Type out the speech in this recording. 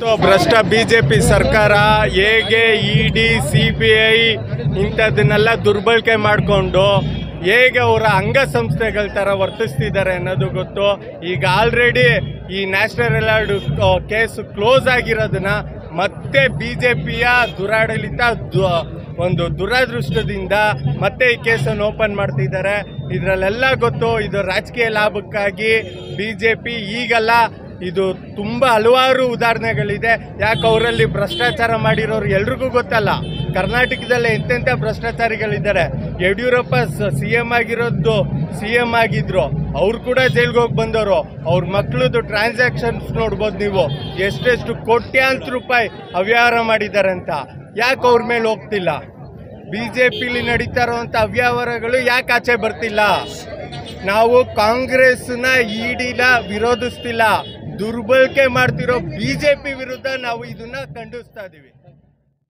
ಭ್ರಷ್ಟ ಬಿಜೆಪಿ ಸರ್ಕಾರ ಹೇಗೆ E D C B I ಇಂಥದನ್ನೆಲ್ಲ ದುರ್ಬಳಕೆ ಮಾಡಿಕೊಂಡು ಹೇಗೆ ಅವರ ಅಂಗಸಂಸ್ಥೆಗಳ ಥರ ವರ್ತಿಸ್ತಿದ್ದಾರೆ ಅನ್ನೋದು ಗೊತ್ತು ಈಗ ಆಲ್ರೆಡಿ ಈ ನ್ಯಾಷನಲ್ ಅವಾರ್ಡ್ ಕೇಸ್ ಕ್ಲೋಸ್ ಆಗಿರೋದನ್ನ ಮತ್ತೆ ಬಿ ಜೆ ಪಿಯ ದುರಾಡಳಿತ ದು- ಒಂದು ದುರಾದೃಷ್ಟದಿಂದ ಮತ್ತೆ ಈ ಕೇಸನ್ನು ಓಪನ್ ಮಾಡ್ತಿದ್ದಾರೆ ಇದರಲ್ಲೆಲ್ಲ ಗೊತ್ತು ಇದು ರಾಜಕೀಯ ಲಾಭಕ್ಕಾಗಿ ಬಿ ಜೆ ಪಿ ಈಗಲ್ಲ ಇದು ತುಂಬ ಹಲವಾರು ಉದಾಹರಣೆಗಳಿದೆ ಯಾಕೆ ಅವರಲ್ಲಿ ಭ್ರಷ್ಟಾಚಾರ ಮಾಡಿರೋರು ಎಲ್ರಿಗೂ ಗೊತ್ತಲ್ಲ ಕರ್ನಾಟಕದಲ್ಲಿ ಎಂತೆಂಥ ಭ್ರಷ್ಟಾಚಾರಿಗಳಿದ್ದಾರೆ ಯಡಿಯೂರಪ್ಪ ಸಿ ಎಂ ಆಗಿರೋದು ಸಿ ಎಂ ಆಗಿದ್ರು ಅವ್ರು ಕೂಡ ಜೈಲ್ಗೆ ಹೋಗಿ ಬಂದವರು ಅವ್ರ ಮಕ್ಳದ್ದು ಟ್ರಾನ್ಸಾಕ್ಷನ್ಸ್ ನೋಡ್ಬೋದು ನೀವು ಎಷ್ಟೆಷ್ಟು ಕೋಟ್ಯಾಂತರ ರೂಪಾಯಿ ಅವ್ಯವಹಾರ ಮಾಡಿದ್ದಾರೆ ಅಂತ ಯಾಕೆ ಅವ್ರ ಮೇಲೆ ಹೋಗ್ತಿಲ್ಲ ಬಿ ಜೆ ಪಿಲಿ ನಡೀತಾ ಇರುವಂಥ ಅವ್ಯವಹಾರಗಳು ಯಾಕೆ ಆಚೆ ಬರ್ತಿಲ್ಲ ನಾವು ಕಾಂಗ್ರೆಸ್ನ ಇಡಿನ ವಿರೋಧಿಸ್ತಿಲ್ಲ ದುರ್ಬಳಕೆ ಮಾಡ್ತಿರೋ ಬಿಜೆಪಿ ವಿರುದ್ಧ ನಾವು ಇದನ್ನ ಖಂಡಿಸ್ತಾ ಇದೀವಿ